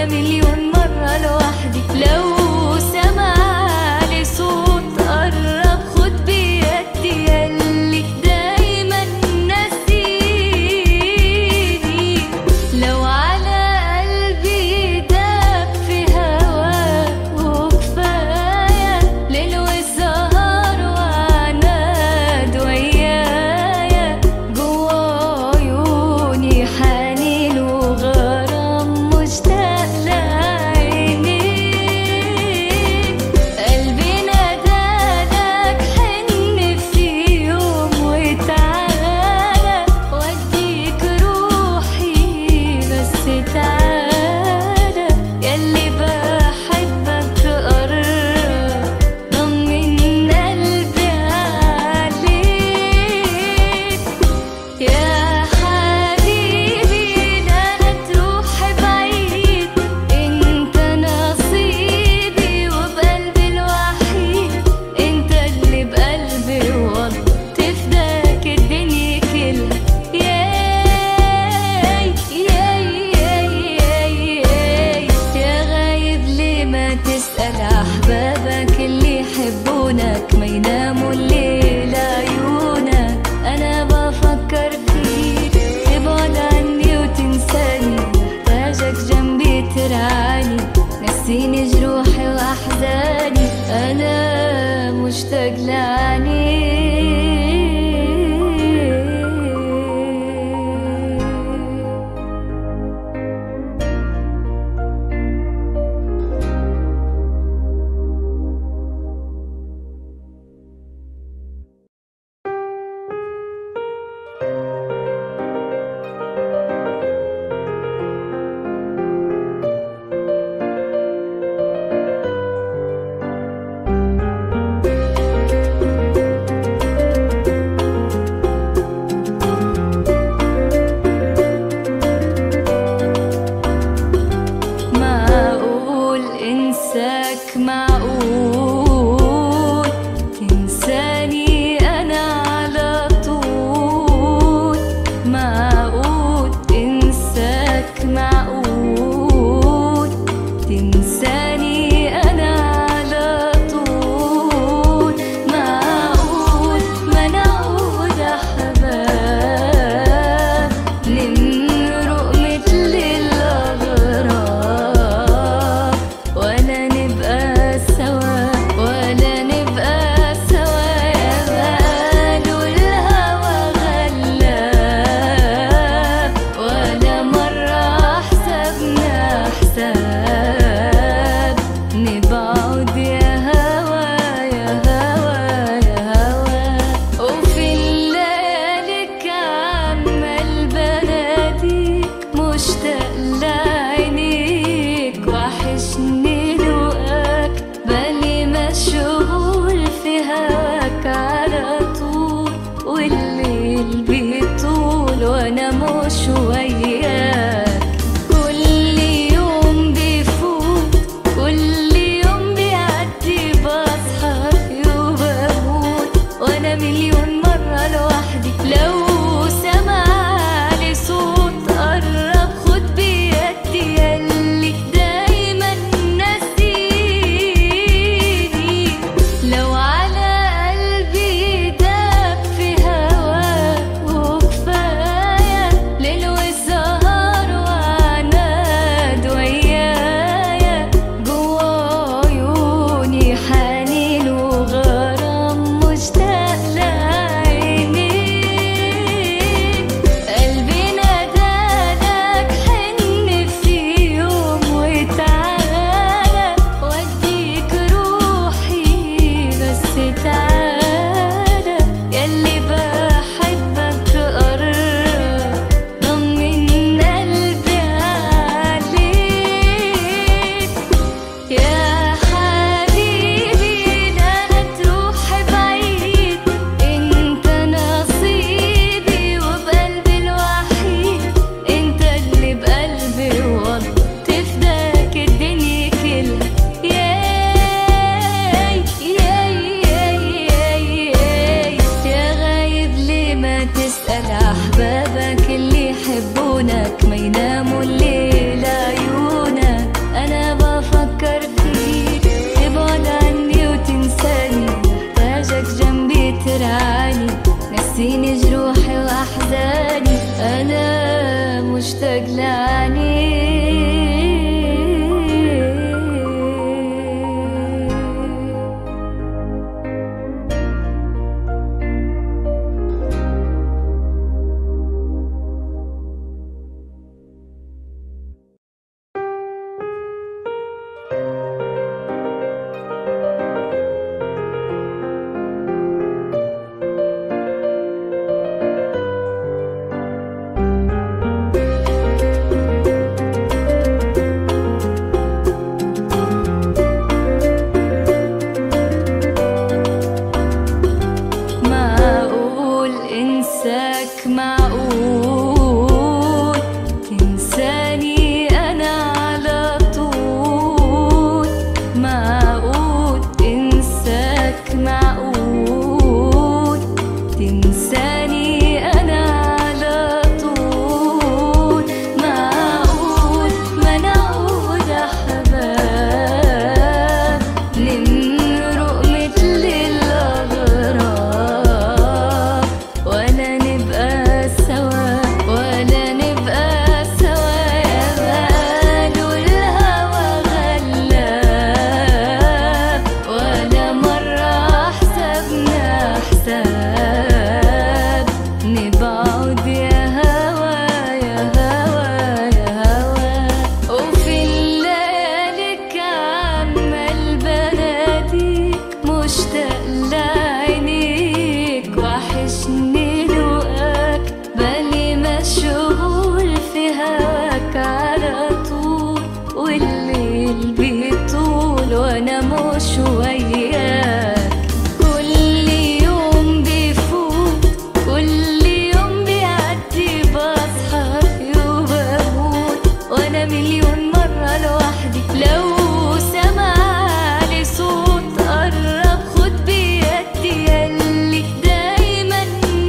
انا مليون مرة لوحدي لو سمع لي صوت قرب خد بيدي ياللي دايما نسيني لو على قلبي داب في هواك وكفاية ليل وسهر وعناد ويايا جوا عيوني حنين وغرام مشتاق لعينيك قلبي نادالك حن في يوم وتعالى وديك روحي بس تعالى ياللي بحبك قرب طمن قلبي عليك يا حبيبي لا تروح بعيد انت نصيبي وبقلبي الوحيد انت اللي بقلبي وضع تفداك الدنيا كلها ياي ياي ياي ياي ياي يا غايب ليه ما تسأل أحبابك اللي يحبونك ما يناموا الليل عيونك أنا بفكر فيك تبعد عني وتنساني محتاجك جنبي ترعاني نسيني جروحي وأحزاني أنا مشتاق لعني وانا مش وياك كل يوم بيفوت كل يوم بيعدي بصحى فيه وبموت وانا مليون مرة لوحدي لو سمعلي صوت قرب خد بيدي ياللي دايما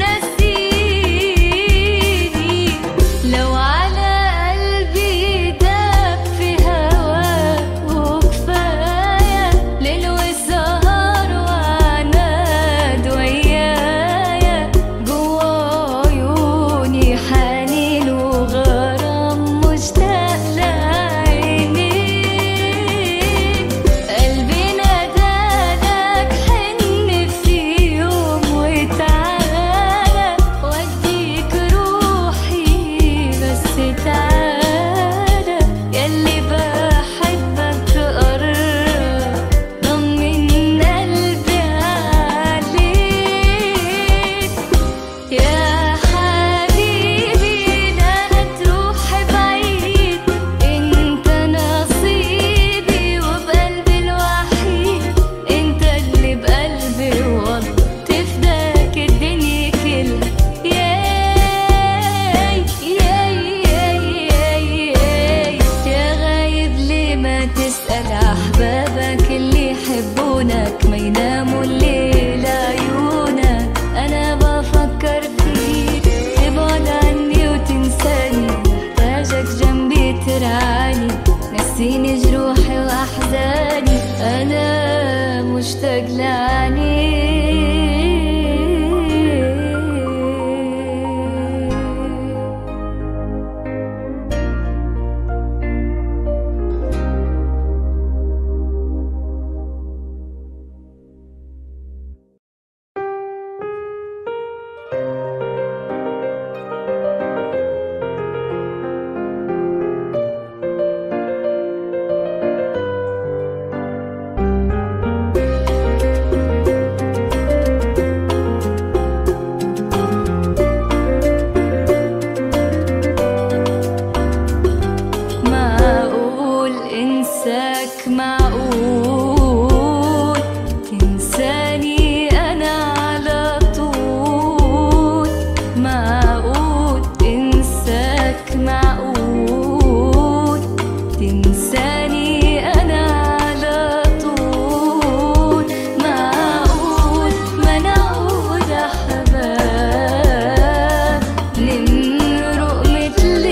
ناسيني لو على قلبي داب في هواك وكفاية ليل وسهر وعناد ويايا جوا عيوني حنين وغرام مشتاق لعينيك قلبي نادالك حن في يوم وتعالى وديك روحي بس تعالى ياللي بحبك قرب طمن قلبي عليك يا حبيبي لا تروح بعيد انت نصيبي وبقلبي الوحيد انت اللي بقلبي والله تفداك الدنيا كلها ياي ياي ياي ياي ياي يا غايب ليه ما تسأل أحبابك اللي يحبونك ما يناموا الليل عيونك أنا بفكر فيك تبعد عني وتنساني محتاجك جنبي ترعاني نسيني جروحي وأحزاني أنا مشتاق لعني معقول انساك معقول تنساني انا على طول معقول انساك معقول تنساني انا على طول معقول ما نعود احباب نمرق مثل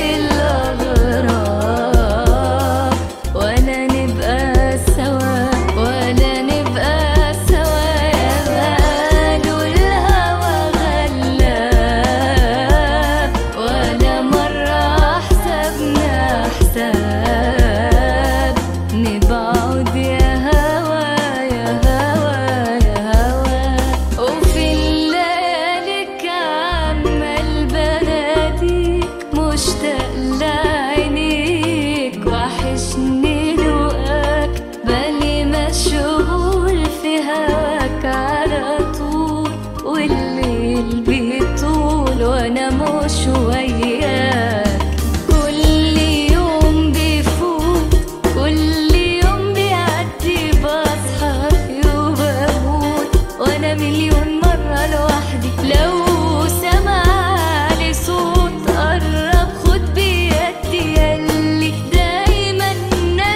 الاغراب ولا نبقى سوا ولا نبقى سوا يا قالوا الهوى غلاب ولا مرة حسبنا حساب نبعد يا هوا يا هوا يا هوا وفي الليالي عمال بناديك مشتاق لعينيك وحشني لقاك بالي مشغول في هواك على طول والليل بيطول وانا مش وياك كل يوم بيفوت كل يوم بيعدي بصحى فيه وبموت وانا مليون مرة لوحدي لو سمعلي صوت قرب خد بيدي ياللي دايما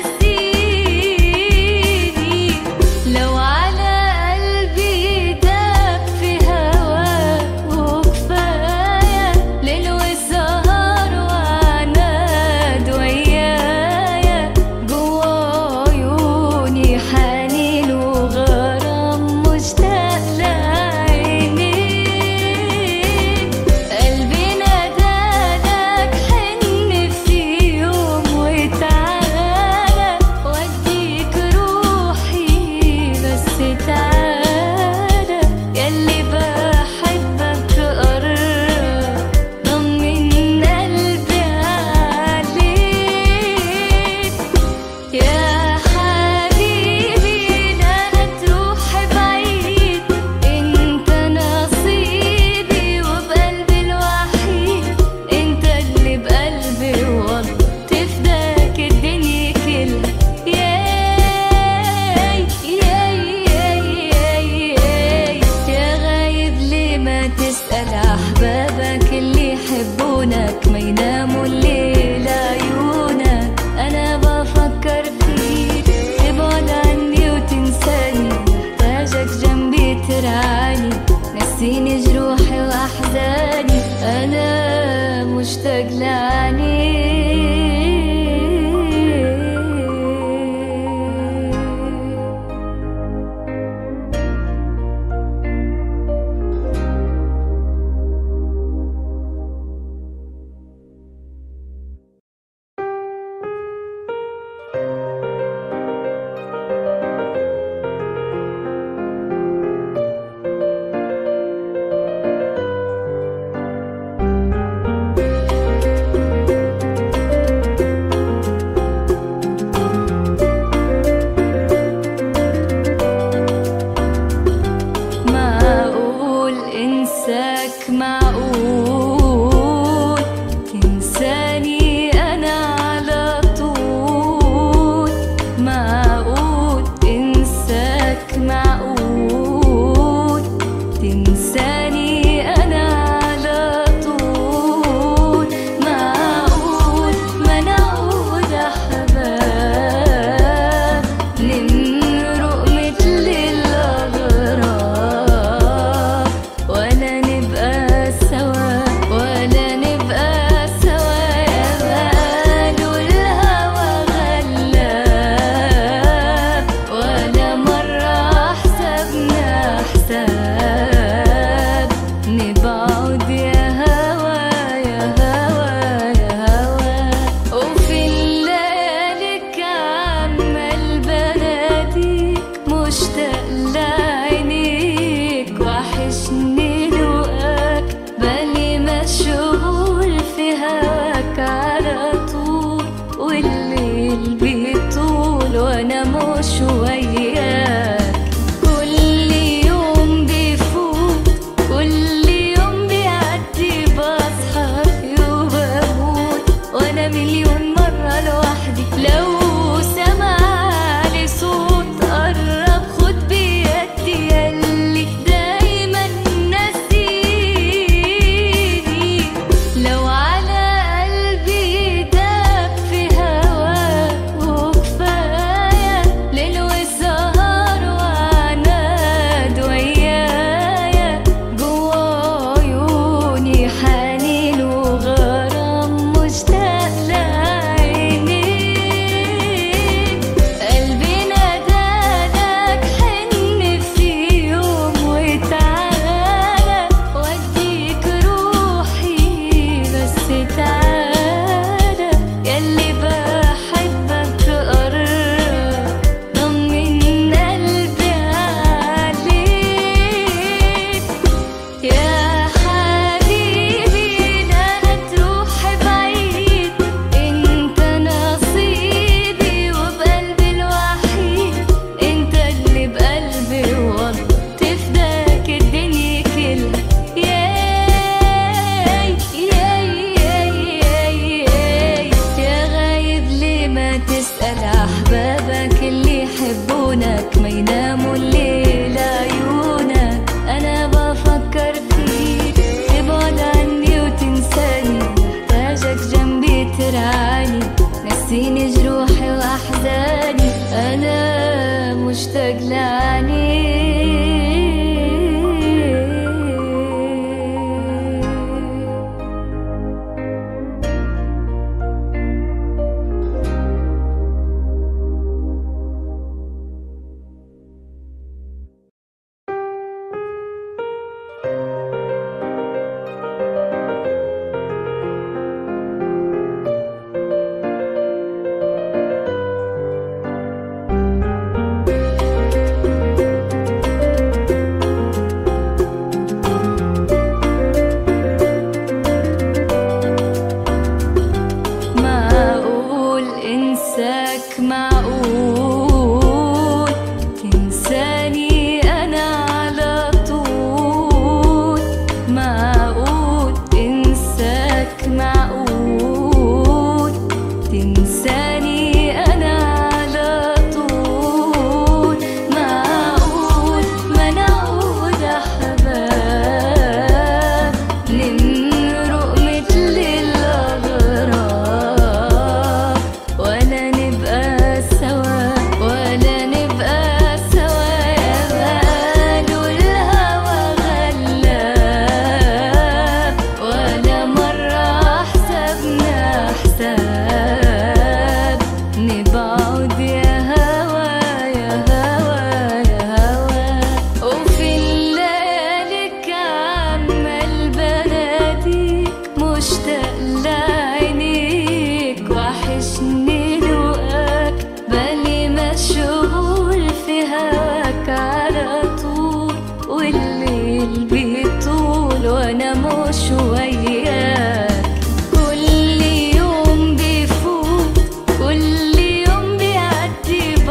بيطول وانا مش وياك كل يوم بيفوت كل يوم بيعدي بصحى وبموت وانا مليون مرة لوحدي لو سمع لي صوت قرب خد بيدي ياللي دايما ناسيني لو على قلبي داب في هواك وكفاية ليل وسهر وعناد ويايا جوا عيوني حنين وغرام مشتاق لعينيك قلبي نادالك حن في يوم وتعالى وديك روحي بس تعالى ياللي بحبك قرب طمن قلبي عليك يا حبيبي لا تروح بعيد انت نصيبي وبقلبي الوحيد انت اللي بقلبي والله تفداك الدنيا كلها ياي ياي ياي ياي ياي يا غايب ليه ما تسأل أحبابك اللي يحبونك ما يناموا الليل عيونك أنا بفكر فيك تبعد عني وتنساني محتاجك جنبي ترعاني نسيني جروحي وأحزاني أنا مشتاق لعني معقول انساك معقول تنساني انا على طول معقول انساك معقول تنساني انا على طول معقول ما نعود احباب نمرق مثل الاغراب ولا نبقى سوا ولا نبقى سوا يا قالوا الهوى غلاب ولا مرة حسبنا حساب نبعد يا هوا يا هوا يا هوا وفي الليالي عمال بناديك مشتاق لعينيك وحشني لقاك بالي مشغول في هواك على طول والليل بيطول وانا مش وياك كل يوم بيفوت كل يوم بيعدي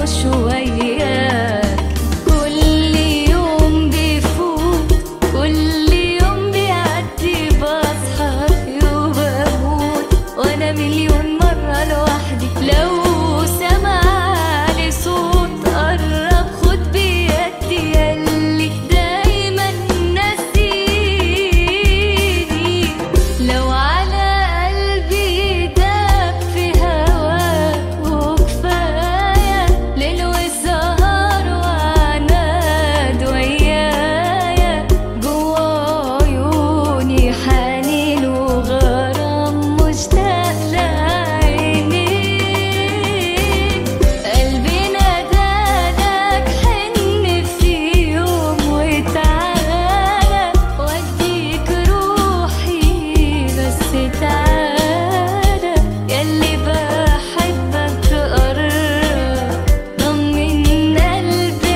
مش وياك كل يوم بيفوت كل يوم بيعدي بصحى وبموت وانا مليون مرة لوحدي لو سمعلي صوت قرب خد بيدي ياللي دايما ناسيني لو على قلبي داب في هواك وكفاية ليل وسهر وعناد ويايا جوا عيوني حنين وغرام مشتاق لعينيك قلبي نادالك حن في يوم وتعالى وديك روحي بس تعالى ياللي بحبك قرب طمن قلبي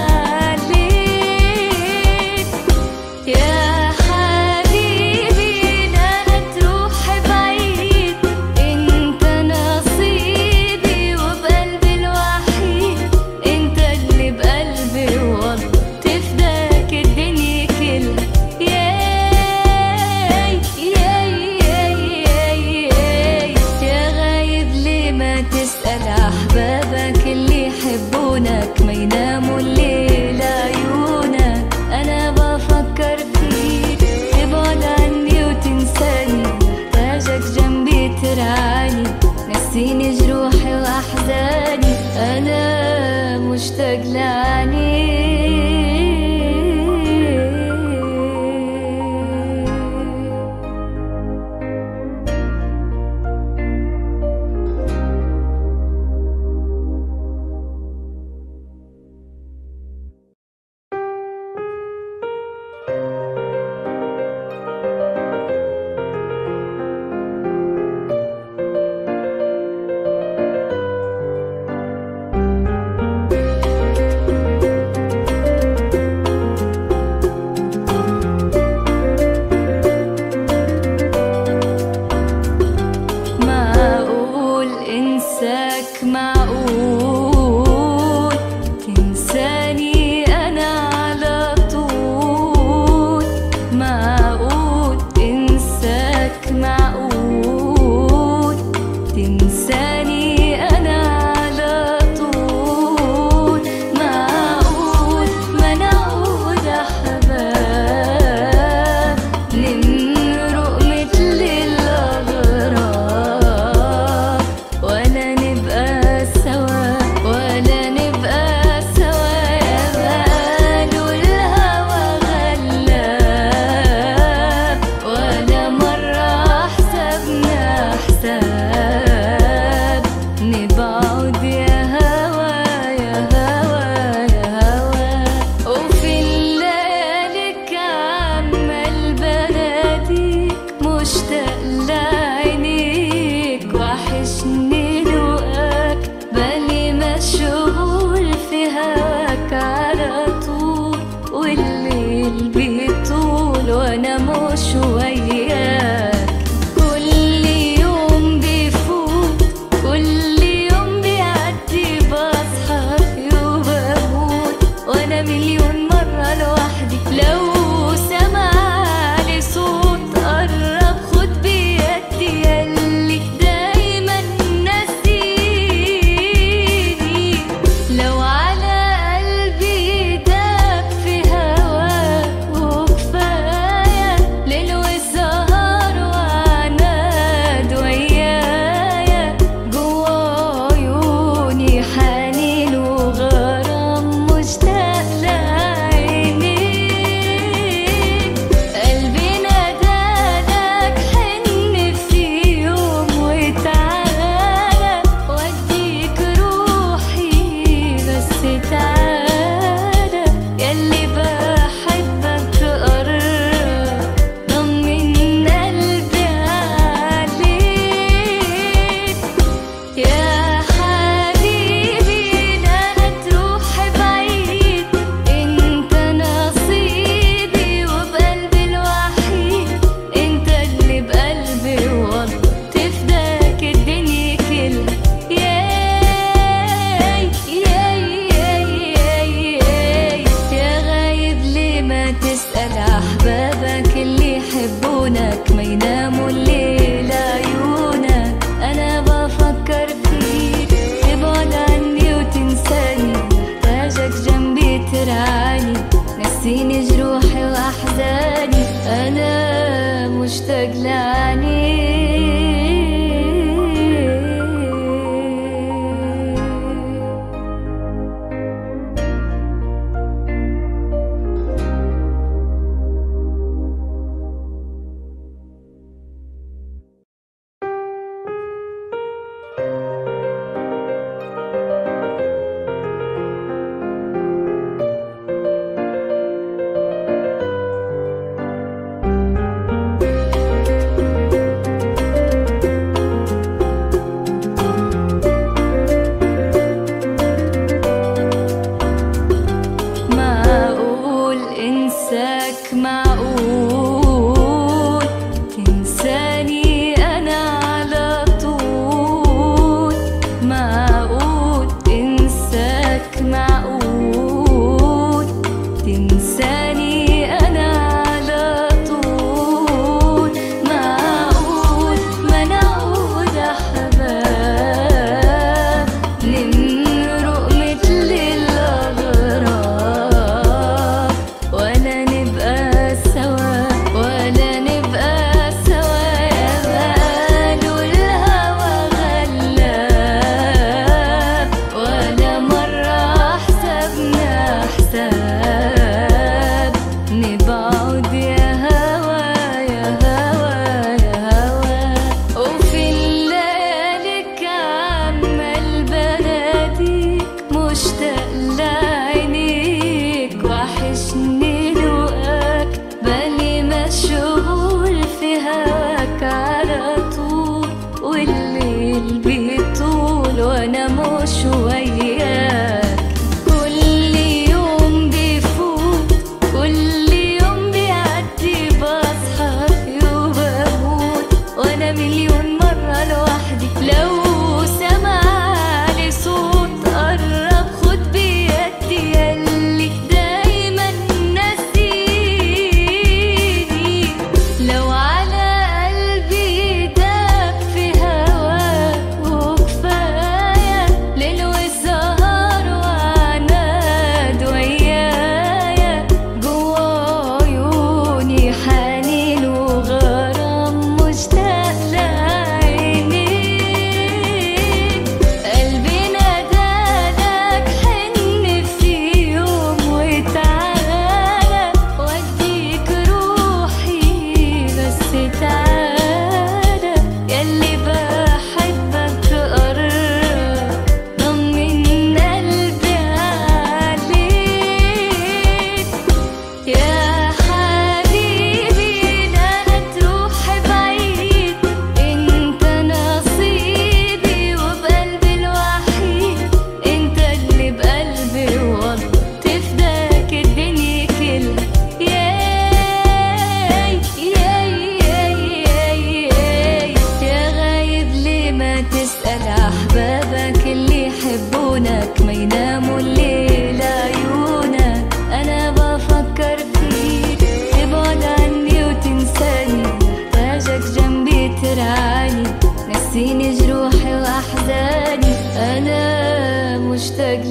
عليك يا حبيبي لا تروح بعيد انت نصيبي وبقلبي الوحيد انت اللي بقلبي والله تفداك الدنيا كلها ياي ياي ياي ياي ياي يا غايب ليه ما تسأل أحبابك اللي يحبونك ما يناموا الليل عيونك أنا بفكر فيك تبعد عني وتنساني محتاجك جنبي ترعاني نسيني جروحي وأحزاني أنا مشتاق لعني معقول انساك معقول تنساني انا على طول معقول انساك معقول تنساني انا على طول معقول ما نعود احباب نمرق مثل الاغراب ولا نبقى سوا ولا نبقى سوا يا قالوا الهوى غلاب ولا مرة حسبنا حساب نبعد يا هوا يا هوا يا هوا وفي الليالي عمال بناديك مشتاق لعينيك وحشني لقاك بالي مشغول في هواك على طول والليل بيطول وانا مش وياك كل يوم بيفوت كل يوم بيعدي بصحى وبموت وانا مليون مرة لوحدي لو سمعلي صوت قرب خد بيدي ياللي دايما ناسيني لو على قلبي داب في هواك وكفاية ليل وسهر وعناد ويايا جوا عيوني حنين وغرام مشتاق لعينيك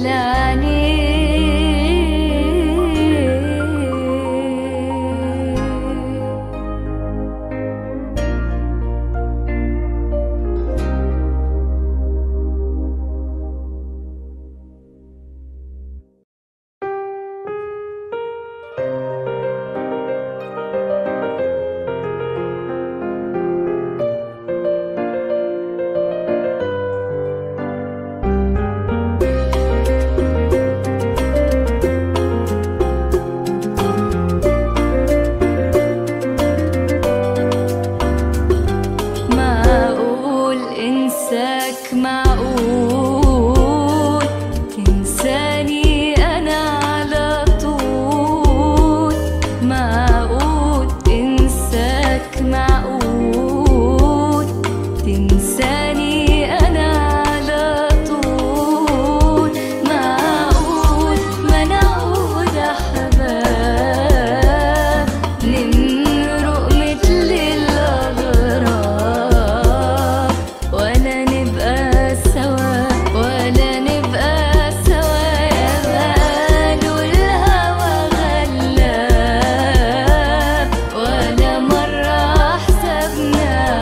مشتاق لعينيك معقول انساك معقول تنساني انا على طول معقول انساك معقول تنساني انا على طول معقول ما نعود احباب نمرق مثل الاغراب ولا نبقى سوا ولا نبقى سوا يا قالوا الهوى غلاب ولا مرة حسبنا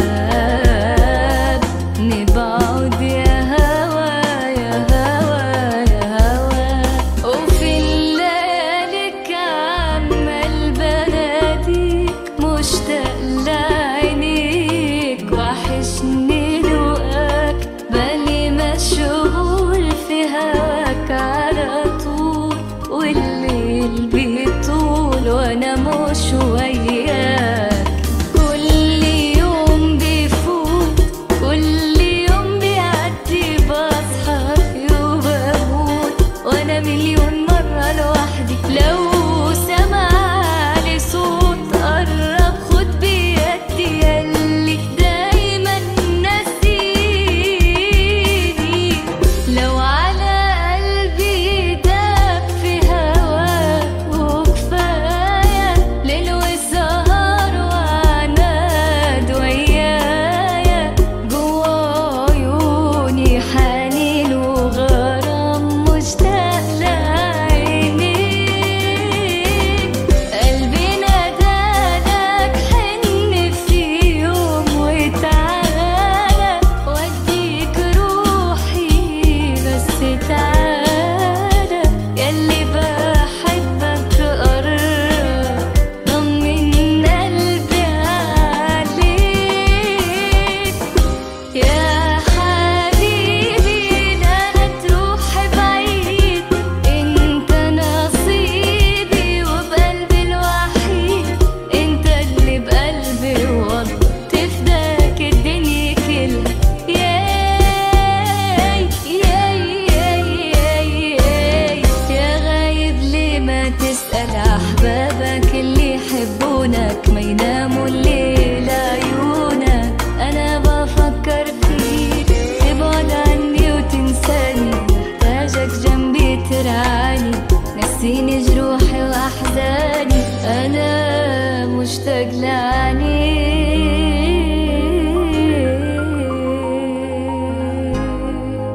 حساب نبعد يا هوا يا هوا يا هوا وفي الليالي عمال بناديك مشتاق لعينيك وحشني لقاك بالي مشغول في هواك على طول والليل بيطول وانا مش وياك كل يوم بيفوت كل يوم بيعدي بصحى وبموت وانا مليون مرة لوحدي لو سمعلي صوت قرب خد بيدي ياللي دايما ناسيني لو على قلبي داب في هواك وكفاية ليل وسهر وعناد ويايا جوا عيوني حنين وغرام مشتاق لعينيك قلبي نادالك حن في يوم وتعالى وديك روحي بس تعالى ياللي بحبك قرب طمن قلبي عليك يا حبيبي لا تروح بعيد انت نصيبي وبقلبي الوحيد انت اللي بقلبي والله تفداك الدنيا كلها ياي ياي ياي ياي ياي يا غايب ليه ما تسأل أحبابك اللي يحبونك ما يناموا الليل عيونك أنا بفكر فيك تبعد عني وتنساني محتاجك جنبي ترعاني نسيني جروحي وأحزاني أنا مشتاق لعينيك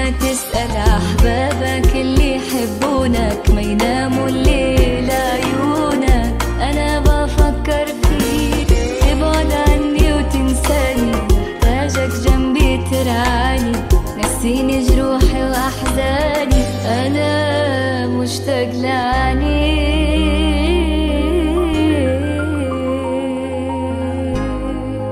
ما تسأل أحبابك اللي يحبونك ما يناموا الليل عيونك أنا بفكر فيك تبعد عني وتنساني محتاجك جنبي ترعاني نسيني جروحي وأحزاني أنا مشتاق لعني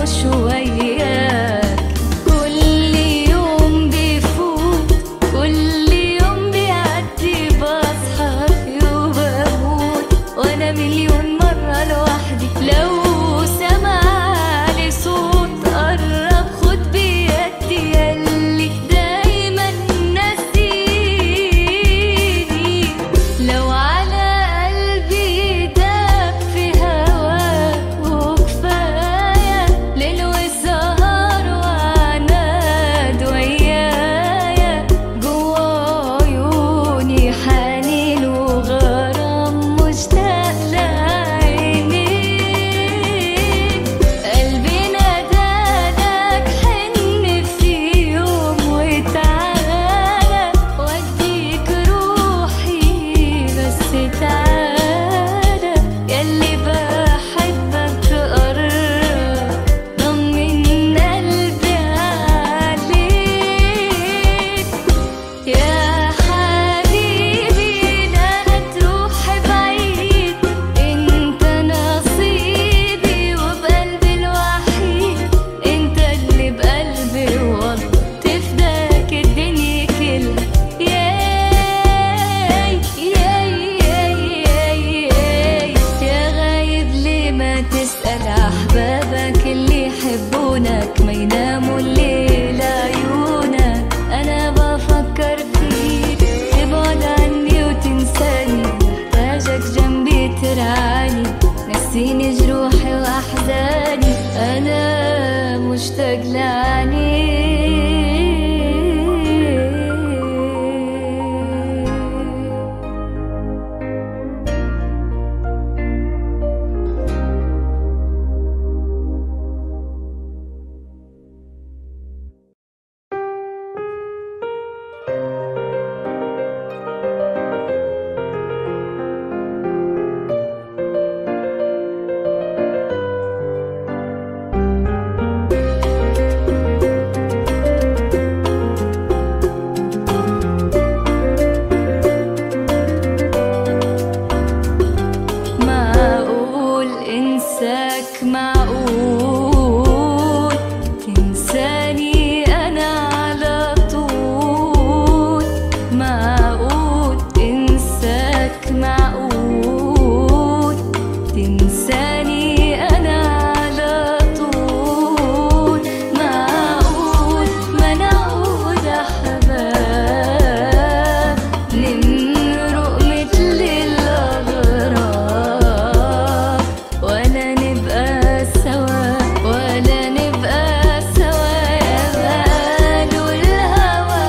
مش وياك كل يوم بيفوت كل يوم بيعدي بصحى فيه وبموت وانا مليون مرة لوحدي لو سمعلي صوت قرب خد بيدي ياللي دايما ناسيني لو على قلبي داب في هواك وكفاية ليل وسهر وعناد ويايا جوا عيوني حنين وغرام مشتاق لعينيك قلبي نادالك حن في يوم وتعالى وديك روحي بس تعالى ياللي بحبك قرب طمن قلبي عليك يا حبيبي لا تروح بعيد انت نصيبي وبقلبي الوحيد انت اللي بقلبي والله تفداك الدنيا كلها ياي ياي ياي ياي ياي يا غايب ليه ما تسأل أحبابك اللي يحبونك ما يناموا الليل عيونك أنا بفكر فيك تبعد عني وتنساني محتاجك جنبي ترعاني نسيني جروحي وأحزاني أنا مشتاق لعني معقول انساك معقول تنساني انا على طول معقول انساك معقول تنساني انا على طول معقول ما نعود احباب نمرق مثل الاغراب ولا نبقى سوا ولا نبقى سوا يا قالوا الهوى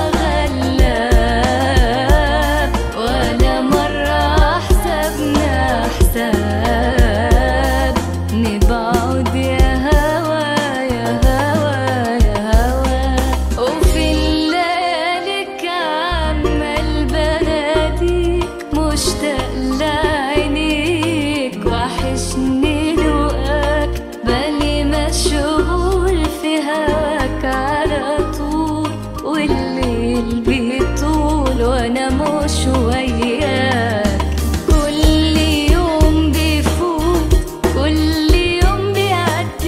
غلاب ولا مرة حسبنا حساب نبعد يا هوا يا هوا يا هوا وفي الليالك عمال بناديك مشتاق لعينيك وحشني لقاك بالي مشغول في هواك على طول والليل بيطول وانا مش وياك كل يوم بيفوت كل يوم بيعدي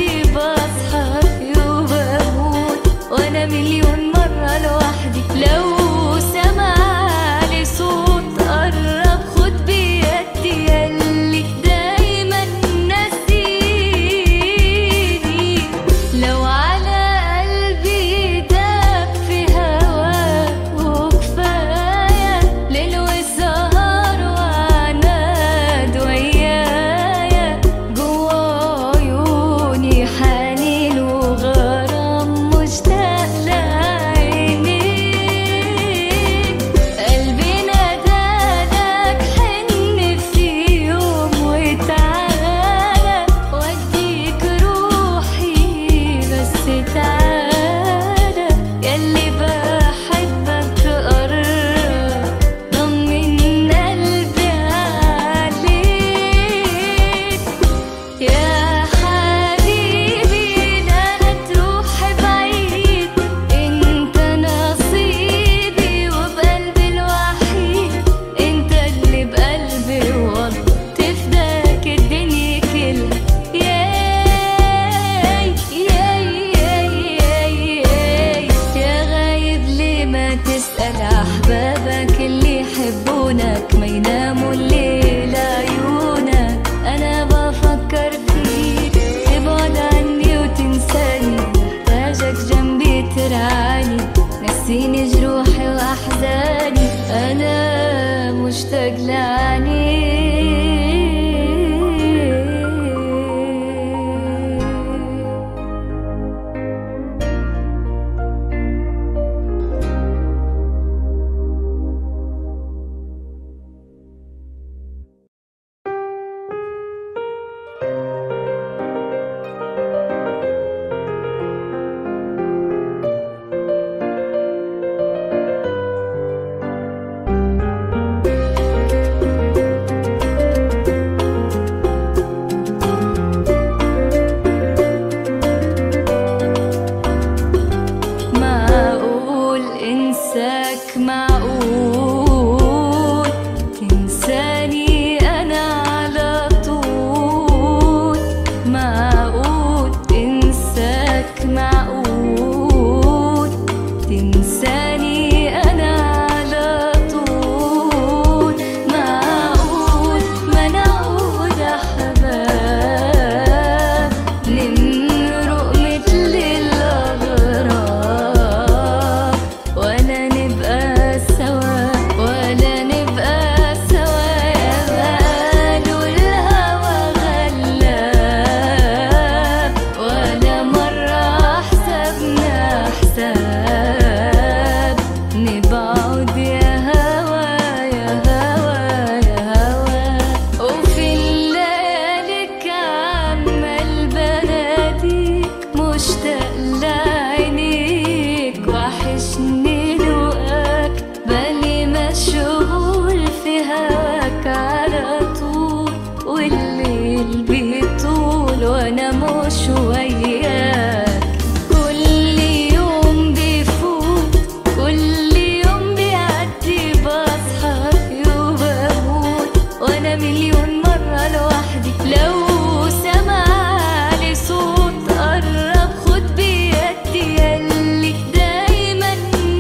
أعيش وياك كل يوم بيفوت كل يوم بيعدي بصحى وبموت وأنا مليون مرة لوحدي لو سمع لي صوت قرب خد بيدي ياللي دايما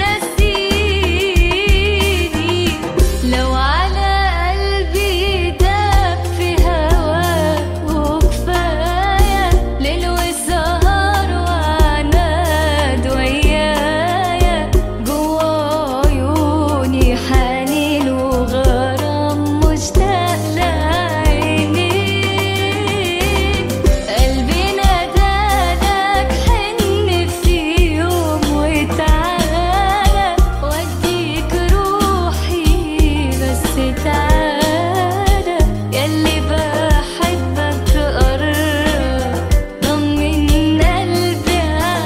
ناسيني لو على قلبي داب في هواك وكفاية ليل وسهر وعناد ويايا جوا عيوني حنين وغرام مشتاق لعينيك قلبي نادالك حن في يوم وتعالى وديك روحي بس تعالى ياللي بحبك قرب طمن قلبي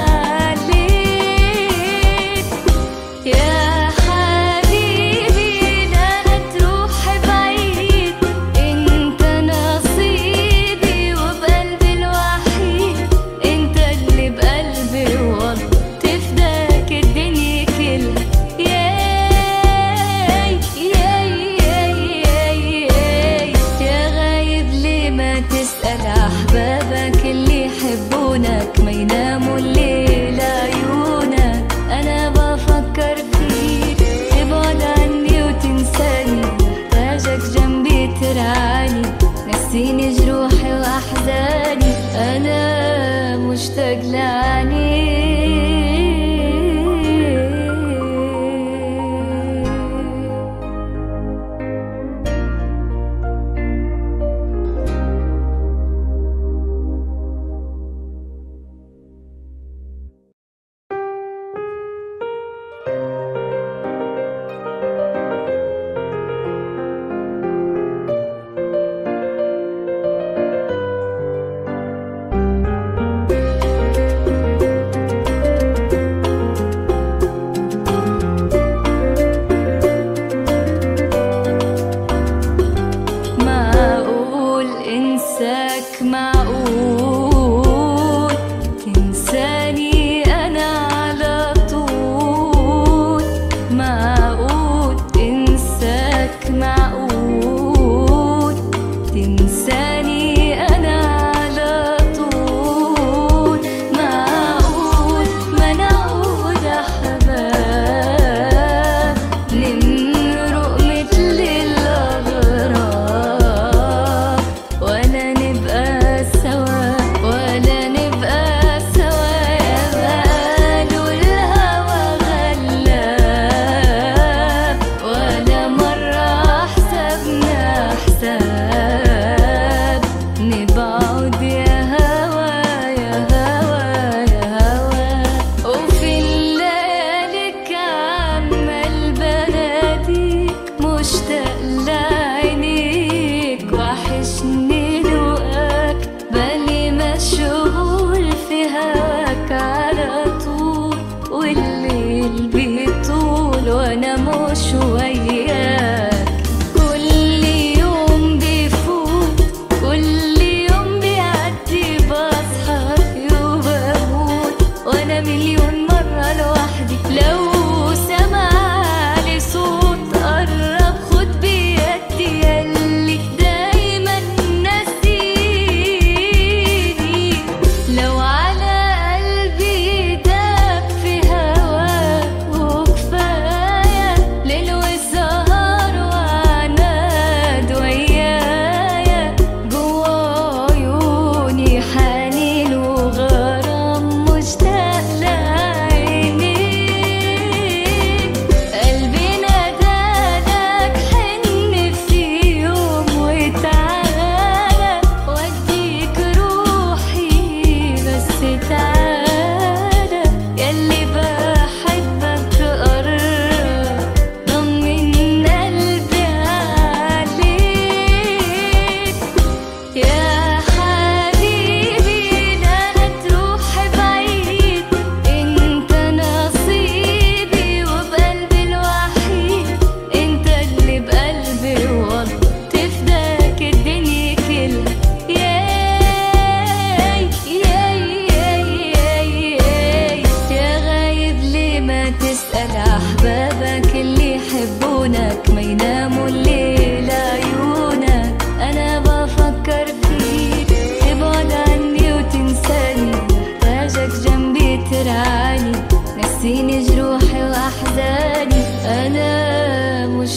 عليك يا حبيبي لا تروح بعيد انت نصيبي وبقلبي الوحيد انت اللي بقلبي والله تفداك الدنيا كلها ياي ياي ياي ياي ياي يا غايب ليه ما تسأل أحبابك اللي يحبونك ما يناموا الليل عيونك أنا بفكر فيك تبعد عني وتنساني محتاجك جنبي ترعاني نسيني جروحي وأحزاني أنا مشتاق لعنيك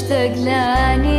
مشتاق لعينيك